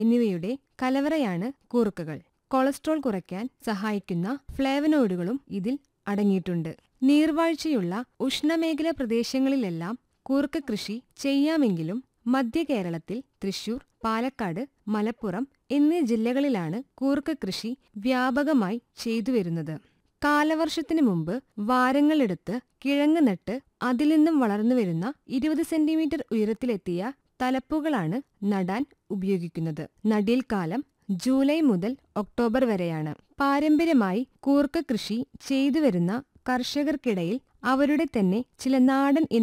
എന്നിവയുടെ കലവറയാണ് കൂർക്കകൾ കൊളസ്ട്രോൾ കുറയ്ക്കാൻ സഹായിക്കുന്ന ഫ്ലേവനോയിഡുകളും ഇതിൽ അടങ്ങിയിട്ടുണ്ട് നീർവാഴ്ചയുള്ള ഉഷ്ണമേഖല പ്രദേശങ്ങളിലെല്ലാം കൂർക്ക കൃഷി ചെയ്യാമെങ്കിലും മധ്യ കേരളത്തിൽ തൃശൂർ പാലക്കാട് മലപ്പുറം എന്നീ ജില്ലകളിലാണ് കൂർക്ക കൃഷി വ്യാപകമായി ചെയ്തുവരുന്നത് കാലവർഷത്തിനു മുമ്പ് വാരങ്ങളെടുത്ത് കിഴങ്ങ് നട്ട് അതിൽ നിന്നും വളർന്നു വരുന്ന ഇരുപത് സെന്റിമീറ്റർ ഉയരത്തിലെത്തിയ തലപ്പുകളാണ് നടാൻ ഉപയോഗിക്കുന്നത് നടീൽ കാലം ജൂലൈ മുതൽ ഒക്ടോബർ വരെയാണ് പാരമ്പര്യമായി കൂർക്ക കൃഷി ചെയ്തുവരുന്ന കർഷകർക്കിടയിൽ അവരുടെ തന്നെ ചില നാടൻ